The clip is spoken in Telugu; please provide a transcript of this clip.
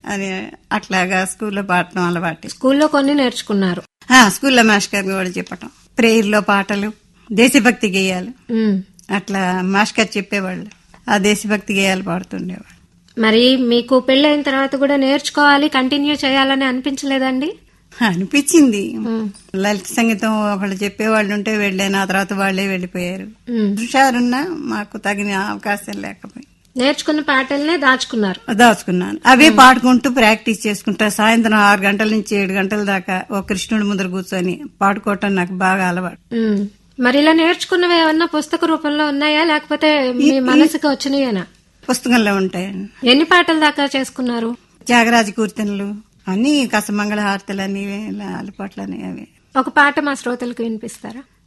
అని అట్లాగా స్కూల్లో పాడటం అలవాటు స్కూల్లో కొన్ని నేర్చుకున్నారు ఆ, స్కూల్లో మాస్టర్ గారు కూడా చెప్పటం ప్రేయర్లో పాటలు దేశభక్తి గేయాలు ఉమ్. అట్లా మాస్టర్ గారు చెప్పేవాళ్ళు ఆ దేశభక్తి గేయాలు పాడుతుండేవాళ్ళు మరి మీకు పెళ్ళైన తర్వాత కూడా నేర్చుకోవాలి కంటిన్యూ చేయాలని అనిపించలేదండి అనిపించింది ఉమ్. లలిత సంగీతం ఒకళ్ళు చెప్పేవాళ్ళు ఉంటే వెళ్ళాను ఆ తర్వాత వాళ్ళే వెళ్ళిపోయారు ఉమ్. హుషారున్నా మాకు తగిన అవకాశం లేకపోయి నేర్చుకున్న పాటల్నే దాచుకున్నారు దాచుకున్నాను అవే పాడుకుంటూ ప్రాక్టీస్ చేసుకుంటా సాయంత్రం ఆరు గంటల నుంచి ఏడు గంటల దాకా ఒక కృష్ణుడి ముందర కూర్చొని పాడుకోవటం నాకు బాగా అలవాటు ఉమ్. మరి ఇలా నేర్చుకున్నవి ఏమన్నా పుస్తక రూపంలో ఉన్నాయా లేకపోతే మీ మనసుకు వచ్చినాయేనా పుస్తకంలో ఉంటాయండి ఎన్ని పాటల దాకా చేసుకున్నారు త్యాగరాజ కీర్తనలు అన్ని కసమంగళ హారతలు అని అలపాట్లని అవి ఒక పాట మా శ్రోతలకు వినిపిస్తారా